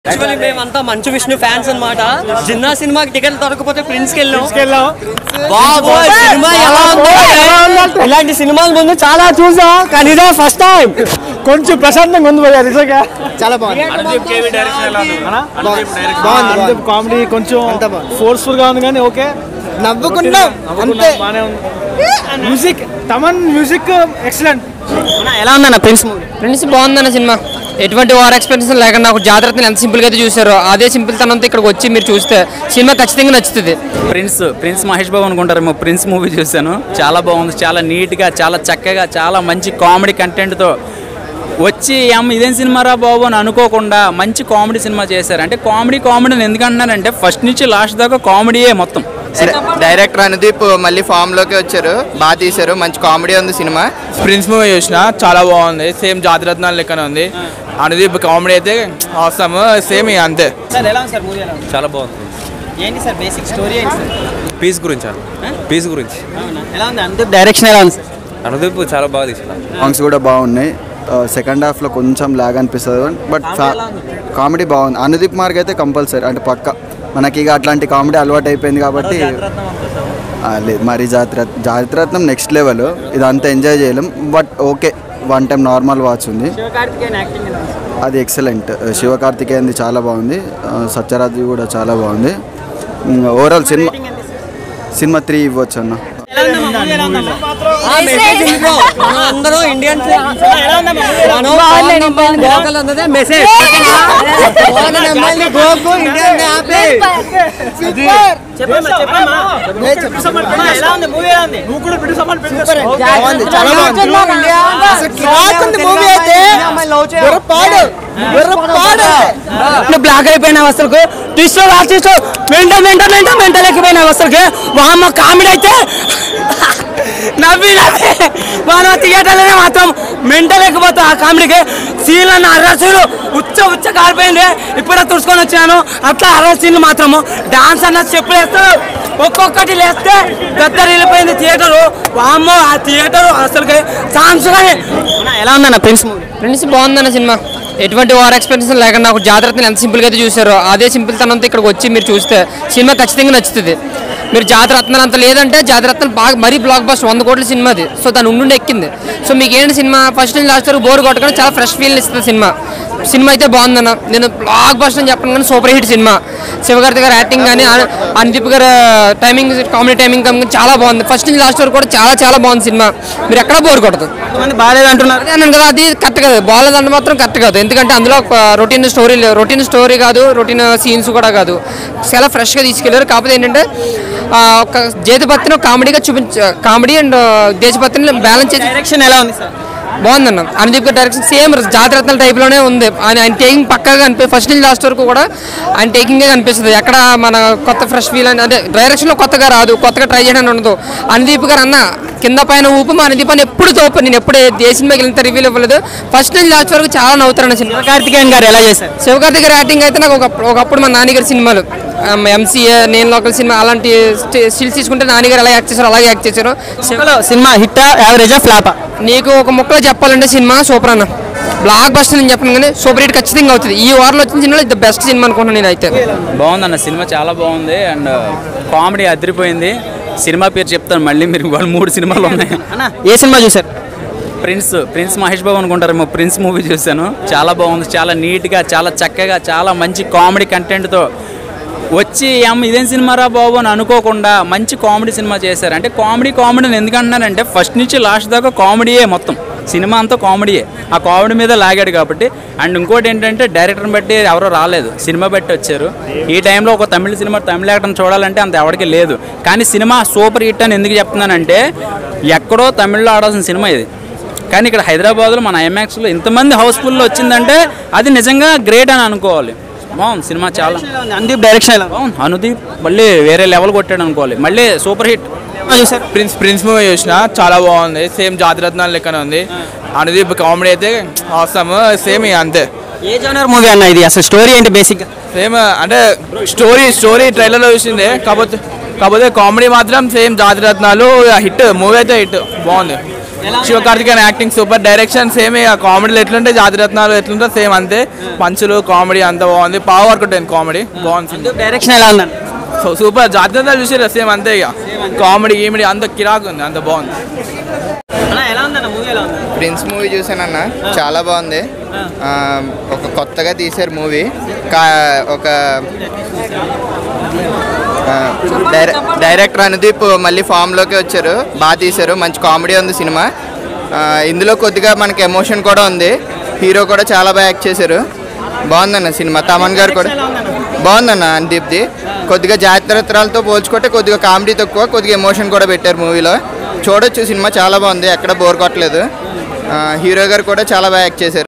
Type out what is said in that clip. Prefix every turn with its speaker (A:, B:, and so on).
A: Actually మేమంతా మంచు Vishnu fans అన్నమాట జిన్నా సినిమాకి టికెట్ దొరకపోతే ప్రిన్స్ కి వెళ్ళాం
B: తీసుకెళ్ళాం
A: బాబోయ్, సినిమా ఎలా ఉందో ఇలాంటి సినిమాల ముందు చాలా చూసాం కానీ ఇదే ఫస్ట్ టైం
B: కొంచెం ప్రశాంతంగా ఉంది భయ్యా నిజంగా
C: చాలా బాగుంది
B: బాగుంది కామెడీ కొంచెం ఫోర్స్ఫుల్ గా ఉంది కానీ ఓకే
C: నవ్వుకున్నాం అంతే
B: బాగానే ఉంది మ్యూజిక్ తమన్ మ్యూజిక్ ఎక్సలెంట్
A: ఎలా ఉందన్న ప్రిన్స్ మూవీ
D: ఫ్రెండ్స్ బాగుందన్న సినిమా ఎటువంటి వార్ ఎక్స్పీరియన్స్ లేకుండా ఒక జాగ్రత్తని ఎంత సింపుల్గా అయితే చూసారో అదే సింపుల్ తనంతో ఇక్కడికి వచ్చి మీరు చూస్తే సినిమా ఖచ్చితంగా నచ్చుతుంది
E: ప్రిన్స్ ప్రిన్స్ మహేష్ బాబు అనుకుంటారేమో ప్రిన్స్ మూవీ చూశాను చాలా బాగుంది చాలా నీట్గా చాలా చక్కగా చాలా మంచి కామెడీ కంటెంట్తో వచ్చి అమ్మ ఇదేం సినిమారా బాబు అని అనుకోకుండా మంచి కామెడీ సినిమా చేశారు అంటే కామెడీ కామెడీ అని ఎందుకు అంటున్నానంటే ఫస్ట్ నుంచి లాస్ట్ దాకా కామెడీయే మొత్తం
C: డైరెక్టర్ అనుదీప్ మళ్ళీ ఫామ్ లోకి వచ్చారు బాగా తీశారు మంచి కామెడీ ఉంది సినిమా
F: ప్రిన్స్ మూవీ చూసిన చాలా బాగుంది సేమ్ జాతిరత్నాలు లెక్కనే ఉంది అనుదీప్ కామెడీ అయితే అవసరం సేమ్ ఇక అంతే
A: సార్ ఎలా ఉంది సార్ మూవీ ఎలా ఉంది
G: చాలా బాగుంది
A: ఏంటి సార్ బేసిక్ స్టోరీ ఏంటి సార్
G: పీస్ గురించి పీస్ గురించి
A: అవునా ఎలా ఉంది అంతే డైరెక్షన్ ఎలా ఉంది సార్
G: అనుదీప్ చాలా బాగా తీసిన
H: సాంగ్స్ కూడా బాగున్నాయి సెకండ్ హాఫ్లో కొంచెం లాగ్ అనిపిస్తుంది బట్ కామెడీ బాగుంది అనుదీప్ మార్గ్ అయితే కంపల్సరీ అంటే పక్క మనకి ఇక అట్లాంటి కామెడీ అలవాటు అయిపోయింది కాబట్టి ఆ, లేదు మరి జాతిరత్ జాతిరత్నం నెక్స్ట్ లెవెల్ ఇదంతా ఎంజాయ్ చేయలేం but okay one time normal watch ఉంది అది ఎక్సలెంట్ శివకార్తికేయంది చాలా బాగుంది ఆ, సత్యరాజ్ది కూడా చాలా బాగుంది ఓవరాల్ సినిమా సినిమా త్రీ ఇవ్వచ్చు అన్న
A: మనం అందరూ ఇండియన్స్ మనం గోకల్ అన్నదే మెసేజ్ గోకు ఇండియన్ ఆపే
C: బాగుంది చాలా బాగుంది అసలు క్లాక్ ఉంది మూవీ అయితే పాడు పాడు
D: బ్లాక్ అయిపోయినావు అసలు twist artist mental mental mental mental ఎక్కిపోయినావు అసలు వామ్మ కామెడీ అయితే నవ్వి నవ్వి మనం థియేటర్లోనే మాత్రం మెంటల్ ఎక్కిపోతాం ఆ కామెడీకి సీన్లు అన్న అర్ర సీన్లు ఉచ్చ ఉచ్చ కారిపోయింది ఇప్పుడే తుడుచుకొని వచ్చాను అట్లా అర్ర సీన్లు మాత్రము డాన్స్ అన్న చెప్పులు వేస్తారు ఒక్కొక్కటి లేస్తే గద్దరు వెళ్ళిపోయింది థియేటర్ వామ్మో ఆ థియేటర్ అసలుకి సాంగ్స్ కానీ
A: ఎలా ఉందన్న ప్రిన్స్ మూవీ
D: ఫ్రెండ్స్ బాగుందన్న సినిమా ఎటువంటి వార్ ఎక్స్పీరియన్స్ లేకుండా ఒక జాగ్రత్తని ఎంత సింపుల్గా అయితే చూసారో అదే సింపుల్ తనంతో ఇక్కడికి వచ్చి మీరు చూస్తే సినిమా ఖచ్చితంగా నచ్చుతుంది మీరు జాతరత్నాలు అంత లేదంటే జాతరత్నాలు బాగా మరీ బ్లాక్ బస్ట్ వంద కోట్ల సినిమా అది సో దాని ఉండి ఎక్కింది సో మీకు ఏంటి సినిమా ఫస్ట్ నుంచి లాస్ట్ వరకు బోర్ కొట్టకుండా చాలా ఫ్రెష్ ఫీల్ ఇస్తుంది సినిమా సినిమా అయితే బాగుందన్న నేను బ్లాక్ బస్ట్ అని చెప్పను కానీ సూపర్ హిట్ సినిమా శివగారి గారి యాక్టింగ్ కానీ అనుదీప్ గారు టైమింగ్ కామెడీ టైమింగ్ కానీ చాలా బాగుంది ఫస్ట్ నుంచి లాస్ట్ వరకు కూడా చాలా చాలా బాగుంది సినిమా మీరు ఎక్కడ బోర్ కొట్టదు
A: మంది బాగాలేదు అంటున్నారు
D: అదే అన్నాను కదా అది కరెక్ట్ కాదు బాగాలేదంటే మాత్రం కరెక్ట్ కాదు ఎందుకంటే అందులో రొటీన్ స్టోరీ రొటీన్ స్టోరీ కాదు రొటీన్ సీన్స్ కూడా కాదు చాలా ఫ్రెష్గా తీసుకెళ్లారు కాకపోతే ఏంటంటే ఆ, ఒక జేతిపత్తిని కామెడీగా చూపించ కామెడీ అండ్ దేశపత్తిని బ్యాలెన్స్ చేసి
A: డైరెక్షన్ ఎలా ఉంది సార్
D: బాగుందన్న అనుదీప్ గారి డైరెక్షన్ సేమ్ జాతరత్నాల టైప్లోనే ఉంది ఆయన ఆయన టేకింగ్ పక్కాగా అనిపి ఫస్ట్ నుంచి లాస్ట్ వరకు కూడా ఆయన టేకింగే కనిపిస్తుంది ఎక్కడ మన కొత్త ఫ్రెష్ ఫీల్ అని అంటే డైరెక్షన్లో కొత్తగా రాదు కొత్తగా ట్రై చేయడానికి ఉండదు అనుదీప్ గారు అన్న కింద పైన ఊపు మా అనుదీప్ అని ఎప్పుడు తోపు నేను ఎప్పుడు ఏ సినిమాకి ఇంత రివ్యూలు ఇవ్వలేదు ఫస్ట్ నుంచి లాస్ట్ వరకు చాలా నవ్వుతారన్న సినిమా
A: కార్తికేయన్ గారు ఎలా చేశారు
D: శివకార్తిక్ గారి యాక్టింగ్ అయితే నాకు ఒక- ఒకప్పుడు మా నాన్నగారి సినిమాలు ఎంసీఏ నేను లోకల్ సినిమా అలాంటి స్టిల్స్ తీసుకుంటే నాన్నగారు ఎలా యాక్ట్ చేశారు అలాగే యాక్ట్ చేశారు
A: సినిమా హిట్ యావరేజా ఫ్లాపా
D: నీకు ఒక ముక్కలో చెప్పాలంటే సినిమా సూపర్ అన్న బ్లాక్ బస్టర్ నేను చెప్పను కానీ సూపర్ హిట్ ఖచ్చితంగా అవుతుంది ఈ వారంలో వచ్చిన సినిమా ఇది బెస్ట్ సినిమా అనుకుంటున్నాను నేను అయితే
E: బాగుందన్న సినిమా చాలా బాగుంది అండ్ కామెడీ అదిరిపోయింది సినిమా పేరు చెప్తాను మళ్ళీ మీరు వాళ్ళు మూడు సినిమాలు ఉన్నాయి
A: అన్న ఏ సినిమా చూసారు
E: ప్రిన్స్ ప్రిన్స్ మహేష్ బాబు అనుకుంటారేమో ప్రిన్స్ మూవీ చూశాను చాలా బాగుంది చాలా నీట్గా చాలా చక్కగా చాలా మంచి కామెడీ కంటెంట్తో వచ్చి అమ్మ ఇదేం సినిమారా బాబు అని అనుకోకుండా మంచి కామెడీ సినిమా చేశారు అంటే కామెడీ కామెడీ అని ఎందుకు అంటున్నానంటే ఫస్ట్ నుంచి లాస్ట్ దాకా కామెడీయే మొత్తం సినిమా అంతా కామెడీయే ఆ కామెడీ మీద లాగాడు కాబట్టి అండ్ ఇంకోటి ఏంటంటే డైరెక్టర్ని బట్టి ఎవరో రాలేదు సినిమా బట్టి వచ్చారు ఈ టైంలో ఒక తమిళ సినిమా తమిళ యాక్టర్ని చూడాలంటే అంత ఎవరికి లేదు కానీ సినిమా సూపర్ హిట్ అని ఎందుకు చెప్తున్నానంటే ఎక్కడో తమిళ్లో ఆడాల్సిన సినిమా ఇది కానీ ఇక్కడ హైదరాబాద్లో మన ఐమాక్స్లో ఇంతమంది హౌస్ఫుల్లో వచ్చిందంటే అది నిజంగా గ్రేట్ అని అనుకోవాలి బాగుంది సినిమా చాలా
A: అనుదీప్ డైరెక్షన్ ఎలా ఉంది
E: బాగుంది అనుదీప్ మళ్ళీ వేరే లెవెల్ కొట్టాడు అనుకోవాలి మళ్ళీ సూపర్ హిట్
A: చూసారు
F: ప్రిన్స్ ప్రిన్స్ మూవీ చూసిన చాలా బాగుంది సేమ్ జాతిరత్నాలు లెక్కనే ఉంది అనుదీప్ కామెడీ అయితే అవసరం సేమ్ ఇక అంతే
A: ఏ జోనర్ మూవీ అన్న ఇది అసలు స్టోరీ ఏంటి బేసిక్
F: సేమ్ అంటే స్టోరీ స్టోరీ ట్రైలర్లో చూసిందే కాకపోతే కాకపోతే కామెడీ మాత్రం సేమ్ జాతిరత్నాలు హిట్ మూవీ అయితే హిట్ బాగుంది Sivakarthikeyan acting super direction same ఇక కామెడీలు ఎట్లుంటే జాతిరత్నాలు ఎట్లుంటే సేమ్ అంతే పంచులు కామెడీ అంతా బాగుంది పవర్ వర్క్ ఉంటుంది కామెడీ బాగుంది సినిమా.
A: డైరెక్షన్ ఎలా ఉందండి
F: సో సూపర్ జాతిరత్నాలు చూసారు సేమ్ అంతే ఇక కామెడీ గీమెడీ అంత కిరాక్ ఉంది అంత బాగుంది
A: అన్న ఎలా ఉందన్న మూవీ ఎలా ఉంది
I: ప్రిన్స్ మూవీ చూసానన్న చాలా బాగుంది ఆ, ఒక కొత్తగా తీశారు మూవీ కా ఒక ఆ, డైరె డైరెక్టర్ అనుదీప్ మళ్ళీ ఫామ్లోకి వచ్చారు బాగా తీశారు మంచి కామెడీ ఉంది సినిమా ఆ, ఇందులో కొద్దిగా మనకి ఎమోషన్ కూడా ఉంది హీరో కూడా చాలా బాగా యాక్ట్ చేశారు బాగుందన్న సినిమా తమన్ గారు కూడా బాగుందన్న అనుదీప్ది కొద్దిగా జాతరత్రాలతో పోల్చుకుంటే కొద్దిగా కామెడీ తక్కువ కొద్దిగా ఎమోషన్ కూడా పెట్టారు మూవీలో చూడొచ్చు సినిమా చాలా బాగుంది ఎక్కడ బోర్ కొట్టలేదు ఆ, హీరో గారు కూడా చాలా బాగా యాక్ట్ చేశారు